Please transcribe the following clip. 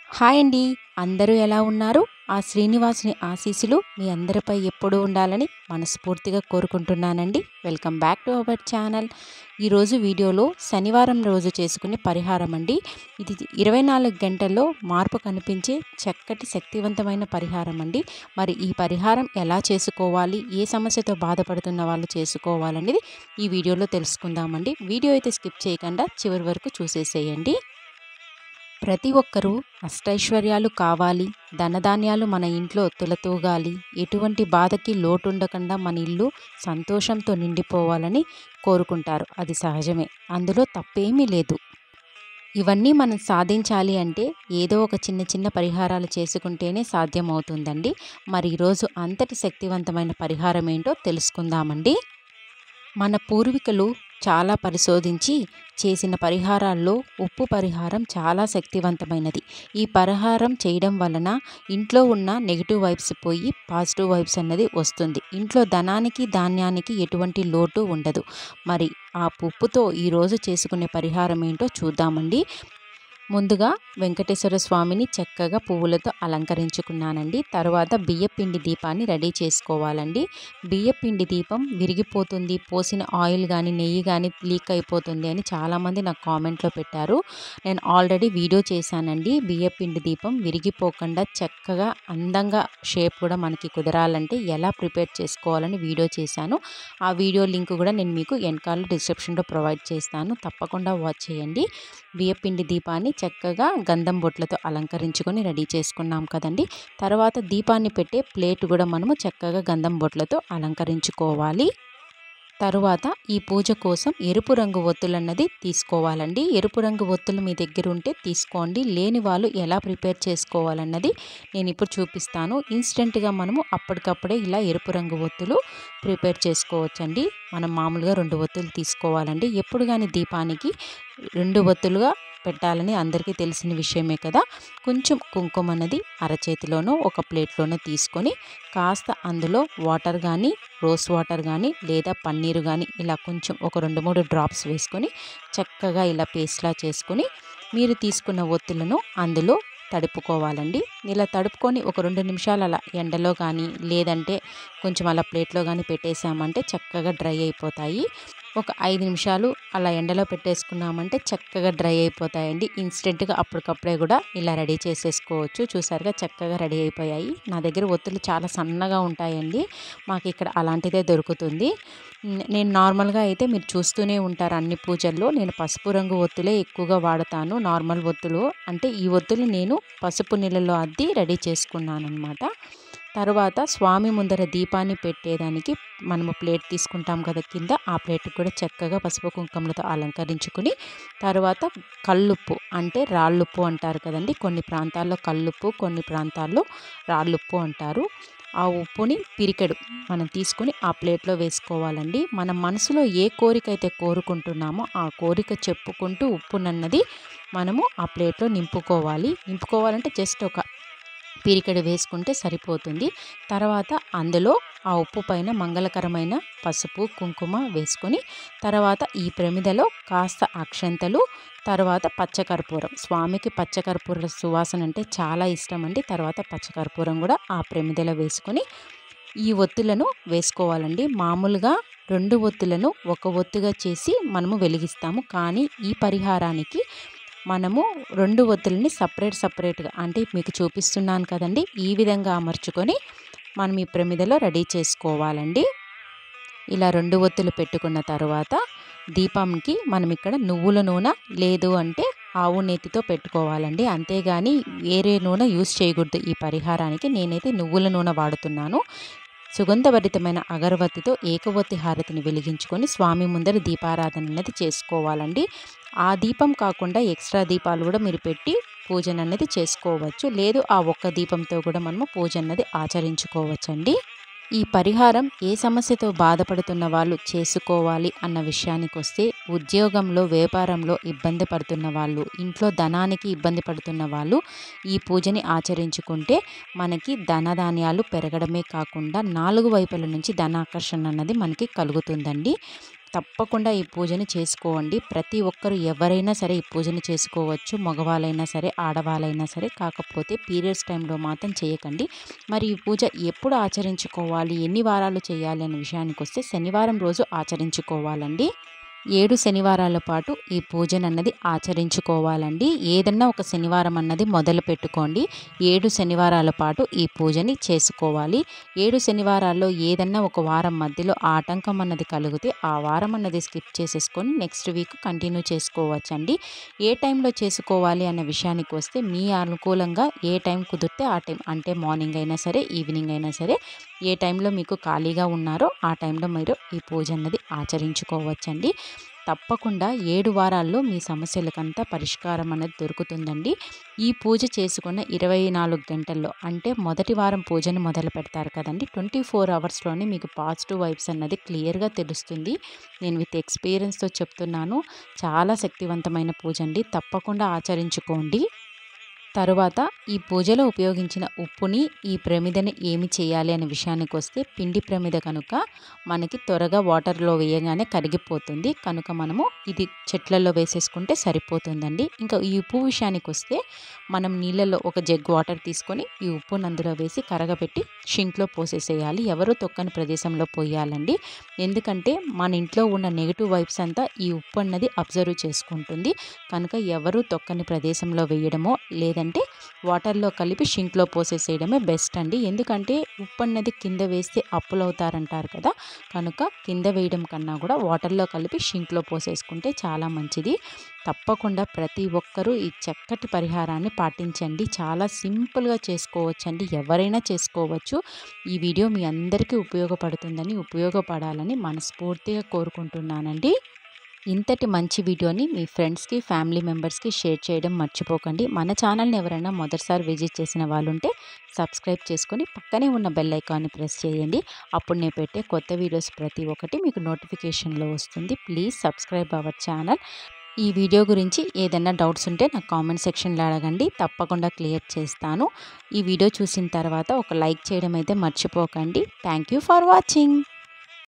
hi అండి అందరూ ఎలా ఉన్నారు ఆ శ్రీనివాసుని ఆశీస్సులు మీ అందరిపై ఎప్పుడూ ఉండాలని మనస్ఫూర్తిగా కోరుకుంటున్నానండి welcome back to our channel ఈరోజు వీడియోలో శనివారం రోజు చేసుకునే పరిహారం అండి ఇది ఇరవై నాలుగు గంటల్లో మార్పు కనిపించే చక్కటి శక్తివంతమైన పరిహారం అండి మరి ఈ పరిహారం ఎలా చేసుకోవాలి ఏ సమస్యతో బాధపడుతున్న వాళ్ళు చేసుకోవాలనేది ఈ వీడియోలో తెలుసుకుందామండి వీడియో అయితే స్కిప్ చేయకుండా చివరి వరకు చూసేసేయండి ప్రతి ఒక్కరూ అష్టైశ్వర్యాలు కావాలి ధనధాన్యాలు మన ఇంట్లో తులతూగాలి ఎటువంటి బాధకి లోటు ఉండకుండా మన ఇల్లు సంతోషంతో నిండిపోవాలని కోరుకుంటారు అది సహజమే అందులో తప్పేమీ లేదు ఇవన్నీ మనం సాధించాలి అంటే ఏదో ఒక చిన్న చిన్న పరిహారాలు చేసుకుంటేనే సాధ్యమవుతుందండి మరి ఈరోజు అంతటి శక్తివంతమైన పరిహారం ఏంటో తెలుసుకుందామండి మన పూర్వీకులు చాలా పరిశోధించి చేసిన పరిహారాల్లో ఉప్పు పరిహారం చాలా శక్తివంతమైనది ఈ పరిహారం చేయడం వలన ఇంట్లో ఉన్న నెగిటివ్ వైబ్స్ పోయి పాజిటివ్ వైబ్స్ అన్నది వస్తుంది ఇంట్లో ధనానికి ధాన్యానికి ఎటువంటి లోటు ఉండదు మరి ఆ ఉప్పుతో ఈరోజు చేసుకునే పరిహారం ఏంటో చూద్దామండి ముందుగా వెంకటేశ్వర స్వామిని చక్కగా పువ్వులతో అలంకరించుకున్నానండి తర్వాత బియ్యపిండి దీపాన్ని రెడీ చేసుకోవాలండి బియ్యపిండి దీపం విరిగిపోతుంది పోసిన ఆయిల్ కానీ నెయ్యి కానీ లీక్ అయిపోతుంది అని చాలామంది నాకు కామెంట్లో పెట్టారు నేను ఆల్రెడీ వీడియో చేశానండి బియ్యపిండి దీపం విరిగిపోకుండా చక్కగా అందంగా షేప్ కూడా మనకి కుదరాలంటే ఎలా ప్రిపేర్ చేసుకోవాలని వీడియో చేశాను ఆ వీడియో లింక్ కూడా నేను మీకు వెనకాల డిస్క్రిప్షన్లో ప్రొవైడ్ చేస్తాను తప్పకుండా వాచ్ చేయండి బియ్యపిండి దీపాన్ని చక్కగా గంధం బొట్లతో అలంకరించుకొని రెడీ చేసుకున్నాం కదండి తర్వాత దీపాన్ని పెట్టే ప్లేట్ కూడా మనము చక్కగా గంధం బొట్లతో అలంకరించుకోవాలి తరువాత ఈ పూజ కోసం ఎరుపు రంగు ఒత్తులు అన్నది తీసుకోవాలండి ఎరుపు రంగు ఒత్తులు మీ దగ్గర ఉంటే తీసుకోండి లేని వాళ్ళు ఎలా ప్రిపేర్ చేసుకోవాలన్నది నేను ఇప్పుడు చూపిస్తాను ఇన్స్టెంట్గా మనము అప్పటికప్పుడే ఇలా ఎరుపు రంగు ఒత్తులు ప్రిపేర్ చేసుకోవచ్చండి మనం మామూలుగా రెండు ఒత్తులు తీసుకోవాలండి ఎప్పుడు కానీ దీపానికి రెండు ఒత్తులుగా పెట్టాలని అందరికీ తెలిసిన విషయమే కదా కొంచెం కుంకుమ అన్నది అరచేతిలోనో ఒక ప్లేట్లోనో తీసుకొని కాస్త అందులో వాటర్ కానీ రోస్ వాటర్ కానీ లేదా పన్నీరు కానీ ఇలా కొంచెం ఒక రెండు మూడు డ్రాప్స్ వేసుకొని చక్కగా ఇలా పేస్ట్లా చేసుకొని మీరు తీసుకున్న ఒత్తులను అందులో తడుపుకోవాలండి ఇలా తడుపుకొని ఒక రెండు నిమిషాలు అలా ఎండలో కానీ లేదంటే కొంచెం అలా ప్లేట్లో కానీ పెట్టేసామంటే చక్కగా డ్రై అయిపోతాయి ఒక ఐదు నిమిషాలు అలా ఎండలో పెట్టేసుకున్నామంటే చక్కగా డ్రై అయిపోతాయండి ఇన్స్టెంట్గా అప్పటికప్పుడే కూడా ఇలా రెడీ చేసేసుకోవచ్చు చూసారుగా చక్కగా రెడీ అయిపోయాయి నా దగ్గర ఒత్తులు చాలా సన్నగా ఉంటాయండి మాకు ఇక్కడ అలాంటిదే దొరుకుతుంది నేను నార్మల్గా అయితే మీరు చూస్తూనే ఉంటారు అన్ని పూజల్లో నేను పసుపు రంగు ఒత్తులే ఎక్కువగా వాడతాను నార్మల్ ఒత్తులు అంటే ఈ ఒత్తులు నేను పసుపు నీళ్ళలో అద్ది రెడీ చేసుకున్నాను అనమాట తర్వాత స్వామి ముందర దీపాన్ని పెట్టేదానికి మనము ప్లేట్ తీసుకుంటాం కదా కింద ఆ ప్లేట్ కూడా చక్కగా పసుపు కుంకుమలతో అలంకరించుకుని తర్వాత కల్లుప్పు అంటే రాళ్ళుప్పు అంటారు కదండి కొన్ని ప్రాంతాల్లో కల్లుప్పు కొన్ని ప్రాంతాల్లో రాళ్ళుప్పు అంటారు ఆ ఉప్పుని పిరికెడు మనం తీసుకుని ఆ ప్లేట్లో వేసుకోవాలండి మన మనసులో ఏ కోరిక అయితే కోరుకుంటున్నామో ఆ కోరిక చెప్పుకుంటూ ఉప్పునన్నది మనము ఆ ప్లేట్లో నింపుకోవాలి నింపుకోవాలంటే జస్ట్ ఒక పీరికడ వేసుకుంటే సరిపోతుంది తర్వాత అందులో ఆ ఉప్పు పైన మంగళకరమైన పసుపు కుంకుమ వేసుకొని తర్వాత ఈ ప్రమిదలో కాస్త అక్షంతలు తర్వాత పచ్చకర్పూరం స్వామికి పచ్చకర్పూర సువాసన అంటే చాలా ఇష్టం అండి తర్వాత పచ్చకర్పూరం కూడా ఆ ప్రమిదలో వేసుకొని ఈ ఒత్తులను వేసుకోవాలండి మామూలుగా రెండు ఒత్తులను ఒక ఒత్తుగా చేసి మనము వెలిగిస్తాము కానీ ఈ పరిహారానికి మనము రెండు ఒత్తులని సపరేట్ సపరేట్గా అంటే మీకు చూపిస్తున్నాను కదండి ఈ విధంగా అమర్చుకొని మనం ఈ ప్రమిదలో రెడీ చేసుకోవాలండి ఇలా రెండు ఒత్తులు పెట్టుకున్న తర్వాత దీపంకి మనం ఇక్కడ నువ్వుల నూనె లేదు అంటే ఆవు నేతితో పెట్టుకోవాలండి అంతేగాని వేరే నూనె యూస్ చేయకూడదు ఈ పరిహారానికి నేనైతే నువ్వుల నూనె వాడుతున్నాను సుగంధభరితమైన అగరబత్తితో ఏకవత్తి హారతిని వెలిగించుకొని స్వామి ముందర దీపారాధన అనేది చేసుకోవాలండి ఆ దీపం కాకుండా ఎక్స్ట్రా దీపాలు కూడా మీరు పెట్టి పూజన అనేది చేసుకోవచ్చు లేదు ఆ ఒక్క దీపంతో కూడా మనము పూజ అన్నది ఆచరించుకోవచ్చండి ఈ పరిహారం ఏ సమస్యతో బాధపడుతున్న వాళ్ళు చేసుకోవాలి అన్న విషయానికి వస్తే ఉద్యోగంలో వ్యాపారంలో ఇబ్బంది పడుతున్న వాళ్ళు ఇంట్లో ధనానికి ఇబ్బంది పడుతున్న వాళ్ళు ఈ పూజని ఆచరించుకుంటే మనకి ధనధాన్యాలు పెరగడమే కాకుండా నాలుగు వైపుల నుంచి ధనాకర్షణ అన్నది మనకి కలుగుతుందండి తప్పకుండా ఈ పూజని చేసుకోండి ప్రతి ఒక్కరు ఎవరైనా సరే ఈ పూజని చేసుకోవచ్చు మగవాళ్ళైనా సరే ఆడవాళ్ళైనా సరే కాకపోతే పీరియడ్స్ టైంలో మాత్రం చేయకండి మరి ఈ పూజ ఎప్పుడు ఆచరించుకోవాలి ఎన్ని వారాలు చేయాలి అనే విషయానికి వస్తే శనివారం రోజు ఆచరించుకోవాలండి ఏడు శనివారాల పాటు ఈ పూజను అన్నది ఆచరించుకోవాలండి ఏదన్నా ఒక శనివారం అన్నది మొదలు పెట్టుకోండి ఏడు శనివారాల పాటు ఈ పూజని చేసుకోవాలి ఏడు శనివారాల్లో ఏదన్నా ఒక వారం మధ్యలో ఆటంకం అన్నది కలిగితే ఆ వారం అన్నది స్కిప్ చేసేసుకొని నెక్స్ట్ వీక్ కంటిన్యూ చేసుకోవచ్చండి ఏ టైంలో చేసుకోవాలి అనే విషయానికి వస్తే మీ అనుకూలంగా ఏ టైం కుదిరితే ఆ టైం అంటే మార్నింగ్ అయినా సరే ఈవినింగ్ అయినా సరే ఏ టైంలో మీకు ఖాళీగా ఉన్నారో ఆ టైంలో మీరు ఈ పూజ అన్నది ఆచరించుకోవచ్చండి తప్పకుండా ఏడు వారాల్లో మీ సమస్యలకంతా పరిష్కారం అనేది దొరుకుతుందండి ఈ పూజ చేసుకున్న ఇరవై నాలుగు గంటల్లో అంటే మొదటి వారం పూజను మొదలు పెడతారు కదండి ట్వంటీ ఫోర్ అవర్స్లోనే మీకు పాజిటివ్ వైబ్స్ అన్నది క్లియర్గా తెలుస్తుంది నేను విత్ ఎక్స్పీరియన్స్తో చెప్తున్నాను చాలా శక్తివంతమైన పూజ అండి తప్పకుండా ఆచరించుకోండి తరువాత ఈ పూజలో ఉపయోగించిన ఉప్పుని ఈ ప్రమిదని ఏమి చేయాలి అనే విషయానికి వస్తే పిండి ప్రమిద కనుక మనకి త్వరగా వాటర్లో వేయగానే కరిగిపోతుంది కనుక మనము ఇది చెట్లలో వేసేసుకుంటే సరిపోతుందండి ఇంకా ఈ ఉప్పు విషయానికి వస్తే మనం నీళ్ళలో ఒక జగ్ వాటర్ తీసుకొని ఈ ఉప్పును అందులో వేసి కరగబెట్టి షింక్లో పోసేసేయాలి ఎవరు తొక్కని ప్రదేశంలో పోయాలండి ఎందుకంటే మన ఇంట్లో ఉన్న నెగిటివ్ వైబ్స్ అంతా ఈ ఉప్పు అన్నది అబ్జర్వ్ చేసుకుంటుంది కనుక ఎవరు తొక్కని ప్రదేశంలో వేయడమో లేదంటే వాటర్లో కలిపి షింక్లో పోసేసేయడమే బెస్ట్ అండి ఎందుకంటే ఉప్పు అన్నది కింద వేస్తే అప్పులు అవుతారంటారు కదా కనుక కింద వేయడం కన్నా కూడా వాటర్లో కలిపి షింక్లో పోసేసుకుంటే చాలా మంచిది తప్పకుండా ప్రతి ఒక్కరూ ఈ చక్కటి పరిహారాన్ని పాటించండి చాలా సింపుల్గా చేసుకోవచ్చండి ఎవరైనా చేసుకోవచ్చు ఈ వీడియో మీ అందరికీ ఉపయోగపడుతుందని ఉపయోగపడాలని మనస్ఫూర్తిగా కోరుకుంటున్నానండి ఇంతటి మంచి వీడియోని మీ ఫ్రెండ్స్కి ఫ్యామిలీ మెంబర్స్కి షేర్ చేయడం మర్చిపోకండి మన ఛానల్ని ఎవరైనా మొదటిసారి విజిట్ చేసిన వాళ్ళు ఉంటే సబ్స్క్రైబ్ చేసుకొని పక్కనే ఉన్న బెల్ ఐకాన్ని ప్రెస్ చేయండి అప్పుడు నేను పెట్టే కొత్త వీడియోస్ ప్రతి ఒక్కటి మీకు నోటిఫికేషన్లో వస్తుంది ప్లీజ్ సబ్స్క్రైబ్ అవర్ ఛానల్ ఈ వీడియో గురించి ఏదైనా డౌట్స్ ఉంటే నాకు కామెంట్ సెక్షన్లో అడగండి తప్పకుండా క్లియర్ చేస్తాను ఈ వీడియో చూసిన తర్వాత ఒక లైక్ చేయడం అయితే మర్చిపోకండి థ్యాంక్ యూ ఫర్ వాచింగ్